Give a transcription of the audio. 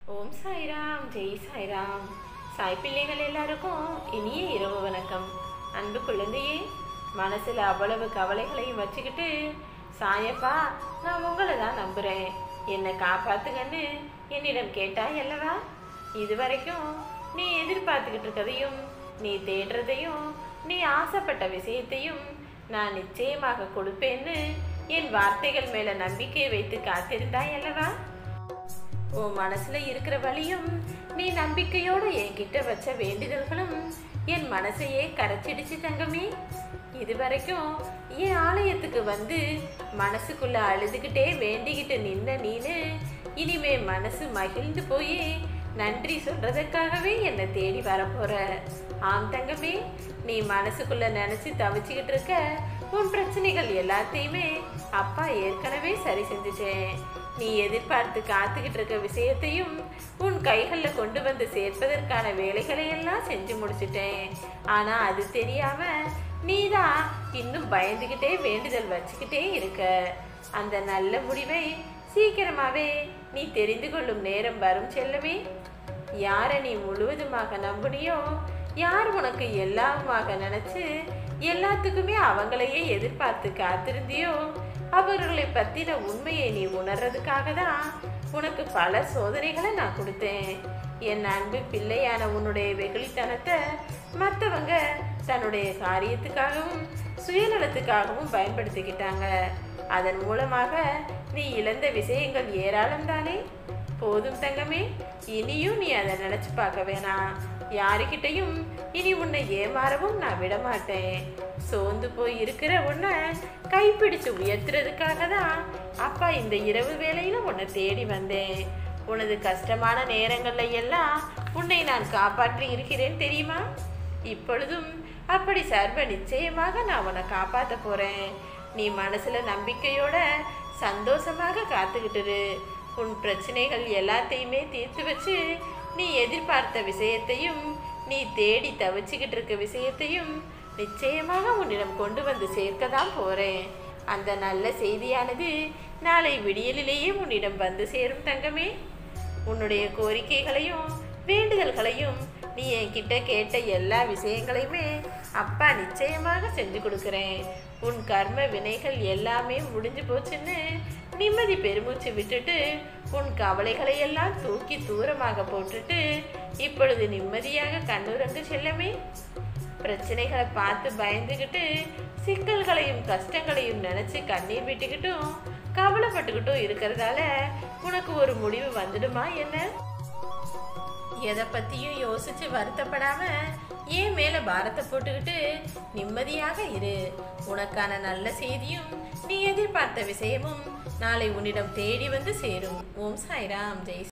ஓம் சாய்ராம் ஜெய் சாய்ராம் சாய் பிள்ளைகள் எல்லாருக்கும் இனிய இரவு வணக்கம் அன்பு குழந்தையே மனசுல அவ்வளவு கவலைகளையும் வச்சுக்கிட்டு சாயப்பா நான் உங்களை தான் நம்புறேன் என்னை காப்பாத்துங்கன்னு என்னிடம் கேட்டாய் அல்லவா இதுவரைக்கும் நீ எதிர்பார்த்துக்கிட்டு இருக்கதையும் நீ தேடுறதையும் நீ ஆசைப்பட்ட விஷயத்தையும் நான் நிச்சயமாக கொடுப்பேன்னு என் வார்த்தைகள் மேல நம்பிக்கை வைத்து காத்திருந்தாய் அல்லவா உன் மனசுல இருக்கிற வலியும் நீ நம்பிக்கையோட என்கிட்ட வச்ச வேண்டுதல்களும் என் மனசையே கரைச்சிடுச்சு தங்கமே இதுவரைக்கும் என் ஆலயத்துக்கு வந்து மனசுக்குள்ள அழுதுகிட்டே வேண்டிக்கிட்டு நின்ன நீனு இனிமே மனசு மகிழ்ந்து போய் நன்றி சொல்றதுக்காகவே என்னை தேடி வரப்போற ஆம் தங்கமே நீ மனசுக்குள்ள நினைச்சு தவிச்சுக்கிட்டு இருக்க உன் பிரச்சனைகள் எல்லாத்தையுமே அப்பா ஏற்கனவே சரி செஞ்சுட்டேன் நீ எதிர்பார்த்து காத்துக்கிட்டு இருக்க விஷயத்தையும் உன் கைகளில் கொண்டு வந்து சேர்ப்பதற்கான வேலைகளை எல்லாம் செஞ்சு முடிச்சிட்டேன் ஆனா அது தெரியாம நீதான் இன்னும் பயந்துகிட்டே வேண்டுதல் வச்சுக்கிட்டே இருக்க அந்த நல்ல முடிவை சீக்கிரமாவே நீ தெரிந்து கொள்ளும் நேரம் வரும் செல்லவே யாரை நீ முழுவதுமாக நம்புனியோ யார் உனக்கு எல்லாமாக நினைச்சு எல்லாத்துக்குமே அவங்களையே எதிர்பார்த்து காத்திருந்தியோ அவர்களை பத்தின உண்மையை நீ உணர்றதுக்காக தான் உனக்கு பல சோதனைகளை நான் கொடுத்தேன் என் அன்பு பிள்ளையான உன்னுடைய வெகுளித்தனத்தை மற்றவங்க தன்னுடைய காரியத்துக்காகவும் சுயநலத்துக்காகவும் பயன்படுத்திக்கிட்டாங்க அதன் மூலமாக நீ இழந்த விஷயங்கள் ஏராளம் தானே போதும் தங்கமே இனியும் நீ அதை நினைச்சு பார்க்க வேணாம் யாருக்கிட்டையும் இனி உன்னை ஏமாறவும் நான் விட மாட்டேன் சோர்ந்து போய் இருக்கிற உன்னை கைப்பிடிச்சு உயர்த்துறதுக்காக தான் அப்பா இந்த இரவு வேளையில உன்னை தேடி வந்தேன் உனது கஷ்டமான நேரங்கள்ல எல்லாம் உன்னை நான் காப்பாற்றி இருக்கிறேன் தெரியுமா இப்பொழுதும் அப்படி சர்வ நிச்சயமாக நான் உன்னை காப்பாற்ற போறேன் நீ மனசுல நம்பிக்கையோட சந்தோஷமாக காத்துக்கிட்டுரு உன் பிரச்சனைகள் எல்லாத்தையுமே தீர்த்து வச்சு நீ எதிர்பார்த்த விஷயத்தையும் நீ தேடி தவிச்சுக்கிட்டு இருக்க விஷயத்தையும் நிச்சயமாக உன்னிடம் கொண்டு வந்து சேர்க்க தான் போறேன் அந்த நல்ல செய்தியானது நாளை விடியலிலேயே உன்னிடம் வந்து சேரும் தங்கமே உன்னுடைய கோரிக்கைகளையும் வேண்டுதல்களையும் நீ என்கிட்ட கேட்ட எல்லா விஷயங்களையுமே அப்பா நிச்சயமாக செஞ்சு கொடுக்குறேன் உன் கர்ம வினைகள் எல்லாமே முடிஞ்சு போச்சுன்னு நிம்மதி பெருமூச்சு விட்டுட்டு உன் கவலைகளை எல்லாம் தூக்கி தூரமாக போட்டுட்டு இப்பொழுது நிம்மதியாக கண்ணுறங்கு செல்லமே பிரச்சனைகளை பார்த்து பயந்துக்கிட்டு சிக்கல்களையும் கஷ்டங்களையும் நினைச்சு கண்ணீர் விட்டுக்கிட்டும் கவலைப்பட்டுக்கிட்டும் இருக்கிறதால உனக்கு ஒரு முடிவு வந்துடுமா என்ன எதை பத்தியும் யோசிச்சு வருத்தப்படாம ஏன் மேல பாரத்தை போட்டுக்கிட்டு நிம்மதியாக இரு உனக்கான நல்ல செய்தியும் நீ எதிர்பார்த்த விஷயமும் நாளை உன்னிடம் தேடி வந்து சேரும் ஓம் சாய்ராம் ஜெய்